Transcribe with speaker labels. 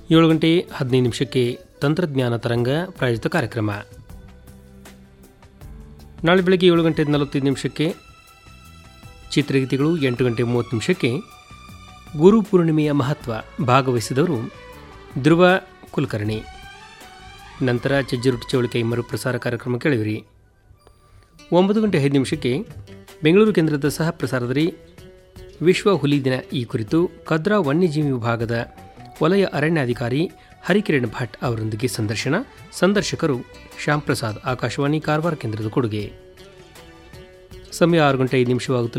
Speaker 1: ಏಳು ಗಂಟೆ ಹದಿನೈದು ನಿಮಿಷಕ್ಕೆ ತಂತ್ರಜ್ಞಾನ ತರಂಗ ಪ್ರಾಯೋಜಿತ ಕಾರ್ಯಕ್ರಮ ನಾಳೆ ಬೆಳಗ್ಗೆ ಏಳು ಗಂಟೆ ನಲವತ್ತೈದು ನಿಮಿಷಕ್ಕೆ ಚಿತ್ರಗೀತೆಗಳು ಎಂಟು ಗಂಟೆ ಮೂವತ್ತು ನಿಮಿಷಕ್ಕೆ ಗುರು ಪೂರ್ಣಿಮೆಯ ಮಹತ್ವ ಭಾಗವಹಿಸಿದವರು ಧ್ರುವ ಕುಲಕರ್ಣಿ ನಂತರ ಚಜ್ಜಿರೊಟ್ಟಿ ಚೌಳಿಕೈ ಮರುಪ್ರಸಾರ ಕಾರ್ಯಕ್ರಮ ಕೇಳಿವಿರಿ ಒಂಬತ್ತು ಗಂಟೆ ಐದು ನಿಮಿಷಕ್ಕೆ ಬೆಂಗಳೂರು ಕೇಂದ್ರದ ಸಹ ಪ್ರಸಾರದಲ್ಲಿ ವಿಶ್ವ ಹುಲಿ ದಿನ ಈ ಕುರಿತು ಕದ್ರಾ ವನ್ಯಜೀವಿ ವಿಭಾಗದ ವಲಯ ಅರಣ್ಯಾಧಿಕಾರಿ ಹರಿಕಿರಣ್ ಭಟ್ ಅವರೊಂದಿಗೆ ಸಂದರ್ಶನ ಸಂದರ್ಶಕರು ಶ್ಯಾಮ್ ಪ್ರಸಾದ್ ಆಕಾಶವಾಣಿ ಕಾರವಾರ ಕೇಂದ್ರದ ಕೊಡುಗೆ ಸಮಯ ಆರು ಗಂಟೆ ಐದು ನಿಮಿಷವಾಗುತ್ತಲೇ